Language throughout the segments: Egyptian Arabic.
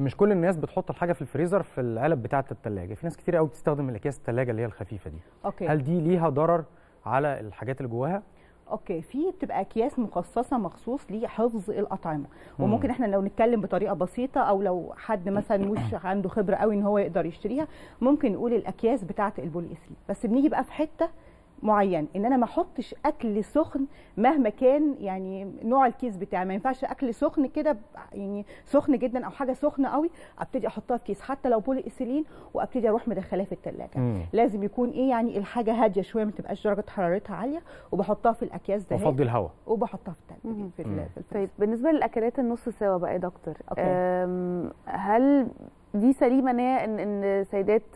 مش كل الناس بتحط الحاجه في الفريزر في العلب بتاعه الثلاجه في ناس كتير قوي بتستخدم الاكياس الثلاجه اللي هي الخفيفه دي اوكي هل دي ليها ضرر على الحاجات اللي جواها اوكي في بتبقى اكياس مخصصه مخصوص لحفظ الاطعمه مم. وممكن احنا لو نتكلم بطريقه بسيطه او لو حد مثلا مش عنده خبره قوي ان هو يقدر يشتريها ممكن نقول الاكياس بتاعه البوليسترين بس بنيجي بقى في حته معين ان انا ما احطش اكل سخن مهما كان يعني نوع الكيس بتاعي ما ينفعش اكل سخن كده ب- يعني سخن جدا او حاجه سخنه قوي ابتدي احطها في كيس حتى لو بولي ايثيلين وابتدي اروح مدخلاه في الثلاجه مم. لازم يكون ايه يعني الحاجه هاديه شويه ما تبقاش درجه حرارتها عاليه وبحطها في الاكياس ده وفضي الهواء وبحطها في التلاجة مهم. في, مم. ال- في الفريزر. طيب بالنسبه للاكلات النص سوا بقى يا دكتور أوكي. أم، هل دي سليمه ان هي ان ان سيدات آه،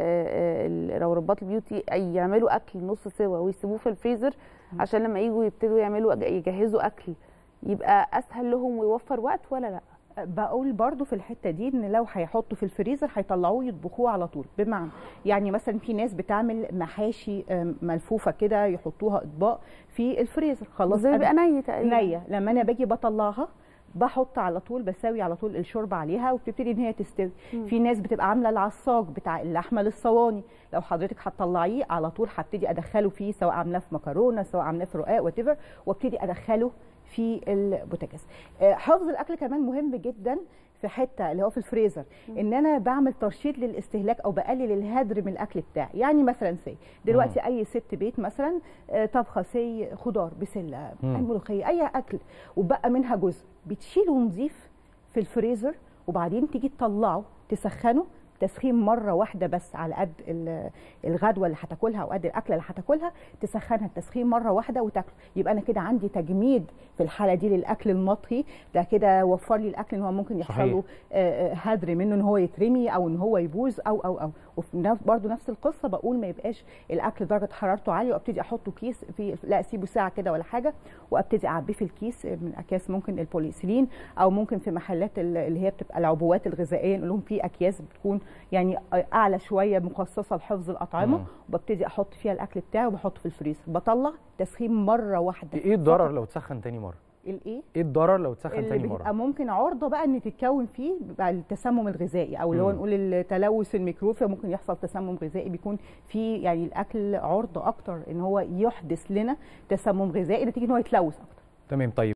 آه، ال- لو رباط البيوتي أي يعملوا اكل نص سوا ويسيبوه في الفريزر عشان لما يجوا يبتدوا يعملوا يجهزوا اكل يبقى اسهل لهم ويوفر وقت ولا لا بقول برضو في الحته دي ان لو هيحطوا في الفريزر هيطلعوه يطبخوه على طول بمعنى يعني مثلا في ناس بتعمل محاشي آم، ملفوفه كده يحطوها اطباق في الفريزر خلاص زي أنا- بيبقى ني تقريبا نيه لما انا باجي بطلعها بحط على طول بساوي على طول الشوربه عليها وبتبتدي ان هي تستوي مم. في ناس بتبقى عامله العصاج بتاع اللحمه للصواني لو حضرتك هتطلعيه على طول هبتدي ادخله فيه سواء عاملاه في مكرونه سواء عاملاه في رقاق وات وابتدي ادخله في البوتاجاز آه، حفظ الاكل كمان مهم جدا في حته اللي هو في الفريزر ان انا بعمل ترشيد للاستهلاك او بقلل الهدر من الاكل بتاعي يعني مثلا سي دلوقتي اي ست بيت مثلا آه، طبخه سي خضار بسله مم. ملوخيه اي اكل وبقى منها جزء بتشيله نظيف في الفريزر وبعدين تيجي تطلعه تسخنه تسخين مره واحده بس على قد ال- الغدوه اللي هتاكلها او قد الاكله اللي هتاكلها تسخنها التسخين مره واحده وتاكله يبقى انا كده عندي تجميد في الحاله دي للاكل المطهي ده كده وفر لي الاكل ان هو ممكن يحصل صحيح. له آه، آه، هدر منه ان هو يترمي او ان هو يبوظ او او او وفي نفس- برضه نفس القصه بقول ما يبقاش الاكل درجه حرارته عاليه وابتدي احطه كيس في لا اسيبه ساعه كده ولا حاجه وابتدي اعبيه في الكيس من اكياس ممكن البوليسيلين او ممكن في محلات ال- اللي هي بتبقى العبوات الغذائيه نقول لهم في اكياس بتكون يعني اعلى شويه مخصصه لحفظ الاطعمه مم. وببتدي احط فيها الاكل بتاعي وبحطه في الفريزر بطلع تسخين مره واحده ايه الضرر لو اتسخن تاني مره الايه ايه الضرر لو اتسخن اللي تاني بيبقى مره ممكن عرضه بقى ان تتكون فيه بيبقى التسمم الغذائي او اللي هو مم. نقول التلوث الميكروبي ممكن يحصل تسمم غذائي بيكون في يعني الاكل عرضه اكتر ان هو يحدث لنا تسمم غذائي نتيجه ان هو يتلوث اكتر تمام طيب